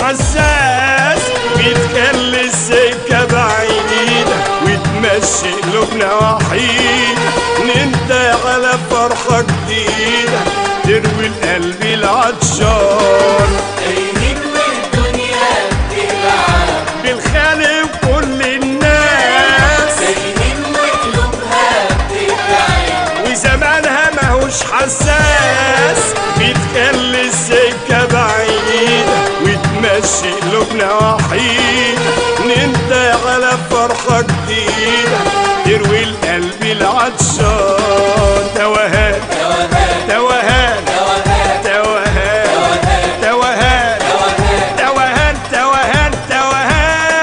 حساس بيتخلي السكة بعيدة وتمشي قلوبنا وحيدة ننتهي على فرحة جديدة تروي القلب العطشان تايهين والدنيا بتلعب بالخالق كل الناس تايهين وقلوبها بتتعب وزمانها ماهوش حساس بتخلي السكة بعيدة وتمشي قلوبنا وحيدة ننتهي على فرحة جديدة تروي القلب العطشان توهان توهان توهان توهان توهان توهان توهان توهان توهان توهان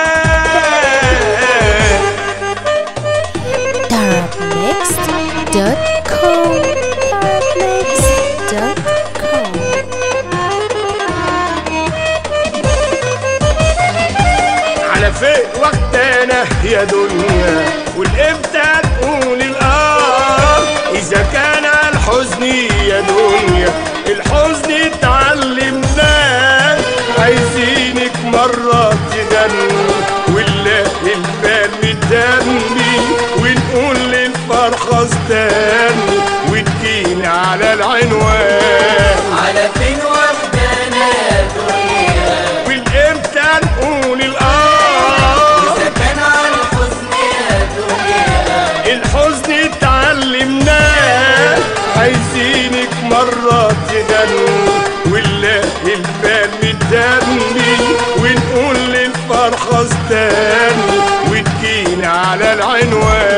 Darabmixed.com Darabmixed.com على فين وقتنا يا دنيا والامتى تقول الاه اذا كان الحزن يا دنيا الحزن اتعلمناه عايزينك مرة تغني والله البال متدمي ونقول للفرحة استني وتجيني على العنوان على فين واخدانا يا دنيا والامتى نقول الاه إذا كان على الحزن يا دنيا الحزن اتعلمناه عايزينك مرة تغني والله البال متدمي ونقول للفرحة استني وتجيني على العنوان